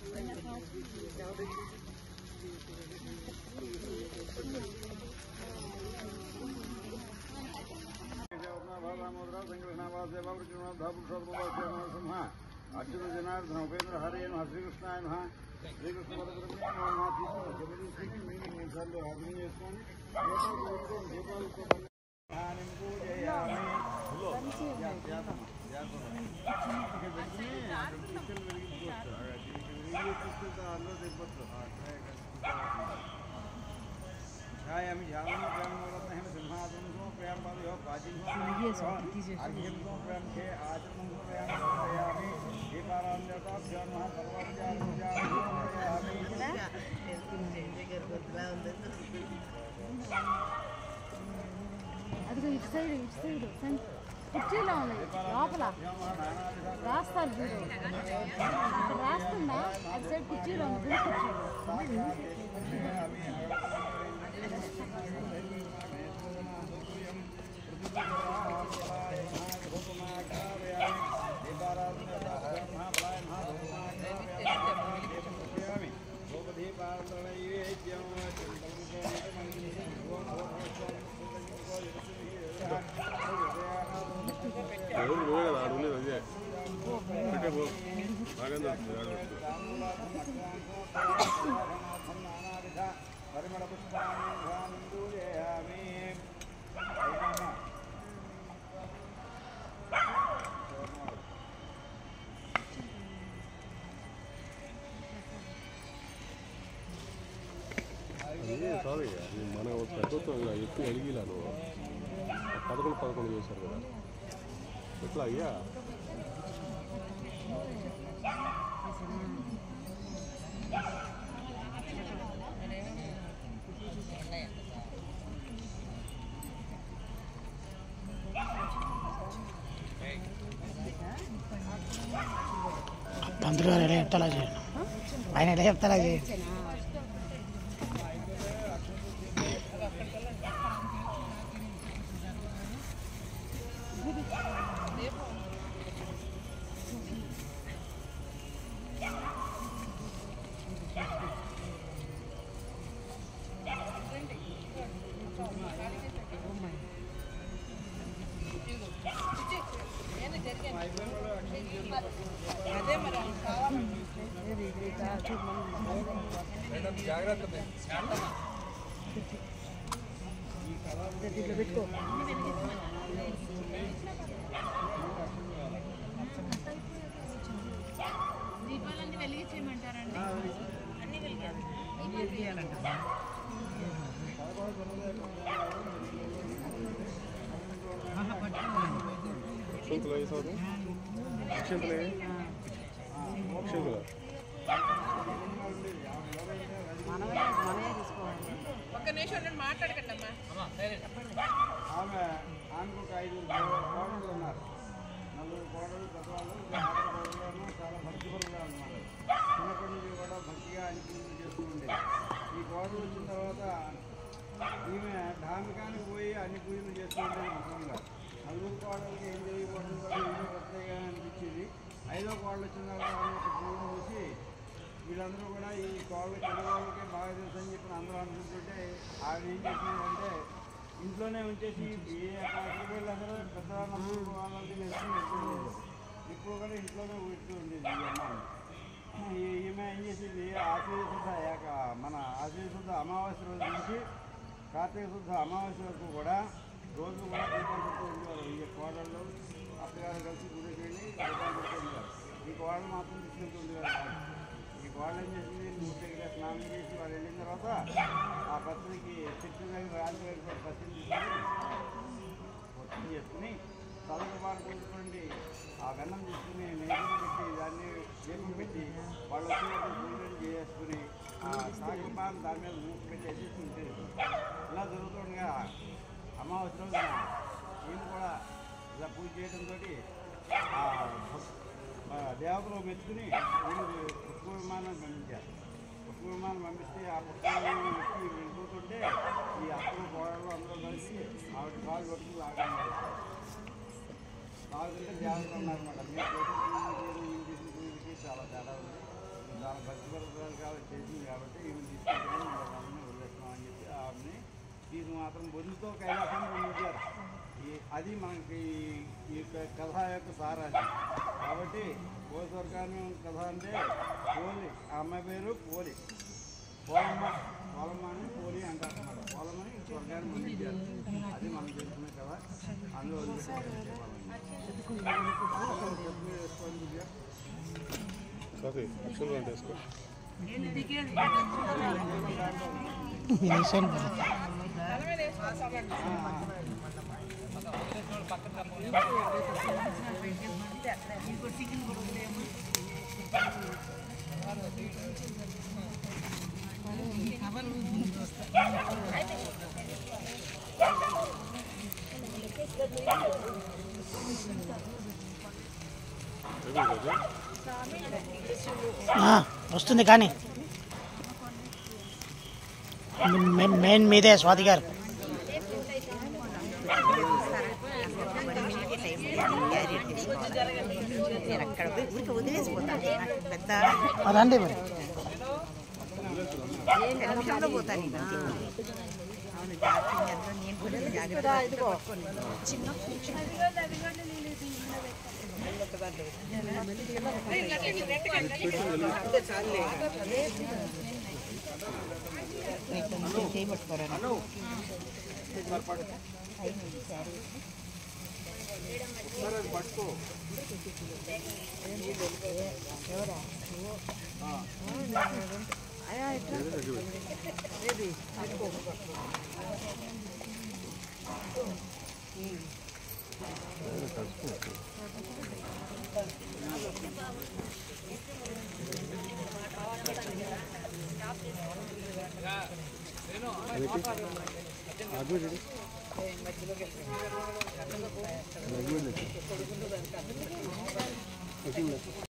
అర్జున జనార్దన ఉపేంద్ర హరే నమ శ్రీకృష్ణాయ నమ శ్రీకృష్ణ పరబ్రహ్మ నమ తీసుకుని జగదీశ్వరికి మీరు మూడు సార్లు అర్థం చేసుకొని దీపాలతో ధ్యానం పూజయామి. జాతమ్మ, జాతమ్మ. ఇక్కడ పెట్టుకుని అక్కడ తీసుకెళ్ళి వెలిగించుకోవచ్చు. అక్కడ ఇక్కడ వెలిగి తీసుకెళ్తే అందులో దిగొచ్చు. ఆ, అక్కడే కనిపిస్తుంది. ఛాయామి ధ్యానం ప్రేమ సింహాసనం ప్రేమ పాదయో ప్రాచీన అర్ఘ్యం ప్రేమ చే ఆచరణం ప్రేమ సమర్పయామి దీపారాం దేవతాభ్యో నమః సర్వాభ్యాం పూజయామి అదిగో ఇటు సైడ్ ఇటు సైడ్ సెం- కుర్చీలో ఉంది లోపల రాస్తారు చూడు ఇక్కడ రాస్తుందా అటు సైడ్ కుర్చీలో ఉంది గుడి కుర్చీలో ఎవరు నువ్వే కదా ఆడు ఉండేది అదే పెట్టే పో బాగానే వస్తుంది ఆడు పరిమళ పుష్పాన్ని పూజయామి అది సారీ అది మన ప్రభుత్వం ఇలా ఎక్కువ ఎలిగిలా నువ్వు పదకొండు పదకొండు చేశారు కదా ఎట్లా అయ్యా పంతులు గారు ఎలా చెప్తారా చేయండి ఆయన ఎలా చెప్తారా చేయండి దీపాలన్నీ వెలిగించేయమంటారండి అక్షంతలు అయ్యి సార్ అక్షంతలు అయ్యి అక్షంతలు ఒక్క నిమిషం ఉండండి, మాట్లాడకండి అమ్మా ఆమె ఆమెకు ఒక ఐదుగురు కోడళ్ళు ఉన్నారు నలుగురు కోడలు పెద్దవాళ్ళు ఆడపిల్లలు చాలా భక్తిపరులుగా ఉన్నారు చిన్నప్పటి నుంచి కూడా భక్తిగా అనిపించి చేస్తూ ఉండేది ఈ కోడలు వచ్చిన తర్వాత ఈమె ధామికానికి పోయి అన్ని పూజలు చేస్తూ ఉండేది ముఖ్యంగా నలుగురు కోడలకి ఏం చేయకూడదు కూడా ఈమె కొత్తగా అనిపించేది ఐదో కోడలు వచ్చిన తర్వాత ఆమె ఒక పూజ చూసి వీళ్ళందరూ కూడా ఈ కోళ్ళ పిల్లవాళ్ళకి బాగా తెలుసు అని చెప్పి అందరూ అనుకుంటుంటే ఆవిడ ఏం చేసిందంటే ఇంట్లోనే ఉంచేసి ఏ హాస్పిటల్ అందరూ పెద్ద వాళ్ళకి నేర్చుకుని ఇప్పుడు కూడా ఇంట్లోనే పెడుతూ ఉండేది ఈ అమ్మాయి ఈ- ఈమె ఏం చేసేది ఆశ్వయ శుద్ధ అయ్యాక మన ఆశ్వయ శుద్ధ అమావాస్య రోజు నుంచి కార్తీక శుద్ధ అమావాస్య వరకు కూడా రోజు కూడా దీపాలు పెడుతూ ఉండేవారు ఈ కోడళ్ళు అత్తగారు కలిసి గుడికి వెళ్ళి దీపాలు పెడుతూ ఉండేవారు ఈ కోడలు మాత్రం తీసుకెళ్తూ ఉండేవారు ఈ కోడలు ఏం చేసింది మూర్తిగా స్నానం చేసి వాళ్ళు వెళ్ళిన తర్వాత ఆ పత్రికి చెట్టు దగ్గర రాజు దగ్గర పత్రిని తీసుకొని పొత్తులు చేసుకుని తలకు పాలు కూర్చుకోండి ఆ వెన్నం తీసుకుని నెయ్యి పెట్టి దాన్ని దీపం పెట్టి వాళ్ళు వచ్చి పూజలు చేసుకుని ఆ సాగం పాలు దాని మీద మూసి పెట్టేసి ఉంటుంది ఇలా జరుగుతుండగా అమావాస్య రోజున ఈయన కూడా ఇలా పూజ చేయడంతో దేవతలు మెచ్చుకుని వీళ్ళు పుష్ప విమానం పంపించారు పుష్ప విమానం పంపిస్తే ఆ పుష్ప విమానం ఎక్కి వెళ్ళిపోతుంటే ఈ అత్తలు కోడలు అందరూ కలిసి ఆవిడ కాలు కొట్టుకుని లాగన్నారు లాగుతుంటే దేవతలు ఉన్నారన్నమాట మీరు చేసిన పూజకి, ఈయన చేసిన పూజకి చాలా తేడా ఉంది చాలా భక్తి మాత్రం బొందుతో కైలాసం పొందించారు ఈ అది మనకి ఈ యొక్క కథ యొక్క సారాంశం కాబట్టి పోలి స్వర్గాన్ని కథ అంటే పోలి ఆ అమ్మాయి పేరు పోలి పోలమ్మ పోలమ్మ అని పోలి అంటారు అన్నమాట పోలమ్మని స్వర్గాన్ని పొందించారు అది మనం తెలుసుకునే కథ అందులో వదిలిపెట్టారు సరే అక్షరం అంటే వేసుకో వినేశాను తల మీద వేసుకుంటామండి ఆ, వస్తుంది కానీ మెయిన్ మెయిన్ మీదే స్వాతి గారు నేను అక్కడ పోయి ఊరికి వదిలేసిపోతాను నాకు పెద్ద రండి మరి టెన్షన్లో పోతాను నేను అంతే. అవును జాగ్రత్త అందులో నేను కూడా జాగ్రత్త పట్టుకొని చిన్న చేయబట్టుకోరా పట్టుకో అగ్ని